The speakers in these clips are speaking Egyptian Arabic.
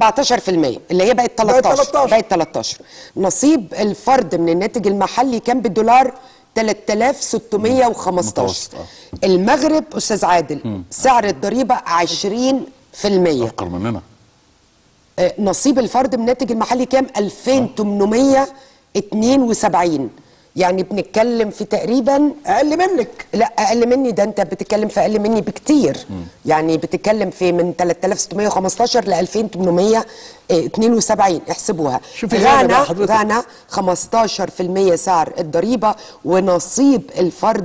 14% اللي هي بقت 13 بقت 13. بقت 13 نصيب الفرد من الناتج المحلي كان بالدولار 3615 متوسط، آه. المغرب استاذ عادل سعر الضريبه 20% افكر مننا آه، نصيب الفرد من الناتج المحلي كام 2872 يعني بنتكلم في تقريبا اقل منك لا اقل مني ده انت بتتكلم في اقل مني بكتير يعني بتتكلم في من 3615 ل 2872 احسبوها شوفي غانا بقى غانا حضرتك. غانا 15% سعر الضريبه ونصيب الفرد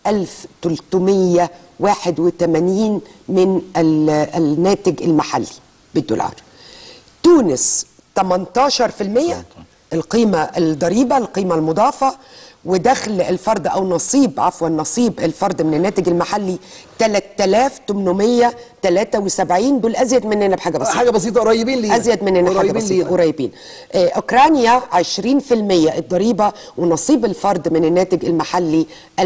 1381 من ال- الناتج المحلي بالدولار تونس 18% القيمة الضريبة القيمة المضافة ودخل الفرد أو نصيب عفوا نصيب الفرد من الناتج المحلي 3873 دول أزيد مننا بحاجة بسيطة حاجه بسيطه قريبين لينا ازيد مننا حاجه قريبين بسيطه لينا قريبين آه، اوكرانيا 20% الضريبه ونصيب الفرد من الناتج المحلي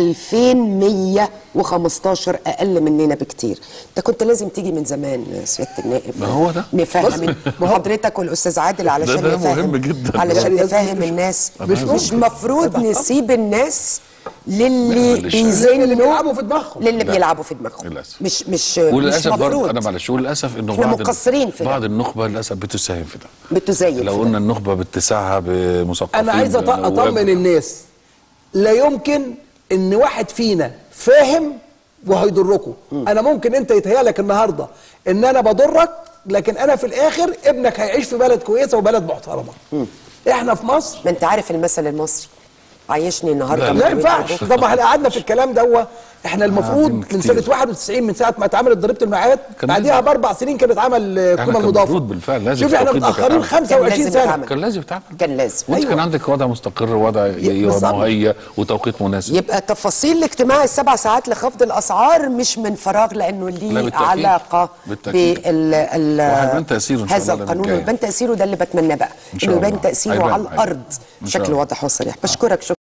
2115 اقل مننا بكتير انت كنت لازم تيجي من زمان يا سياده النائب ما هو ده. نفهم حضرتك والاستاذ عادل علشان ده نفهم مهم جدا. علشان يعني نفهم مش- الناس مش مش ممكن. المفروض نسيب الناس للي معلش. بيزنوا اللي بيلعبوا في دماغهم. للي لا. بيلعبوا في دماغهم للأسف. مش مش مش وللاسف برضه مفروض انا معلش وللاسف انه إحنا بعض مقصرين في ده. بعض النخبه للاسف بتساهم في ده بتزين في لو ده. قلنا النخبه باتساعها بمثقفين انا عايز أط- بنواب. اطمن الناس لا يمكن ان واحد فينا فاهم وهيضركم انا ممكن انت يتهيألك النهارده ان انا بضرك لكن انا في الاخر ابنك هيعيش في بلد كويسه وبلد محترمه احنا في مصر ما انت عارف المثل المصري عيشني النهارده لا، ما ينفعش طب ما احنا قعدنا في الكلام دوت احنا المفروض قاعدين من كتير. سنه 91 من ساعه ما اتعملت ضريبه المعاد كان بعديها لازم. باربع سنين كانت اتعمل آه، احنا القيمه كان المضافه المفروض بالفعل لازم شوفي احنا التوقيت ده متاخرين كان 25 لازم سنه يتعمل. كان لازم يتعمل كان لازم وانت كان أيوة. عندك وضع مستقر وضع ي- بالظبط. مهيأ وتوقيت مناسب يبقى تفاصيل الاجتماع السبع ساعات لخفض الاسعار مش من فراغ لانه لا، ليه بالتأكيد. علاقه بالتأكيد. بال ال وهيبان تأثيره إن شاء هذا الله القانون الجاي. ويبان تاثيره ده اللي بتمناه بقى إن شاء انه يبان الله. تاثيره هيبان- على هيبان. الارض إن شاء بشكل الله. واضح وصريح بشكرك شكرا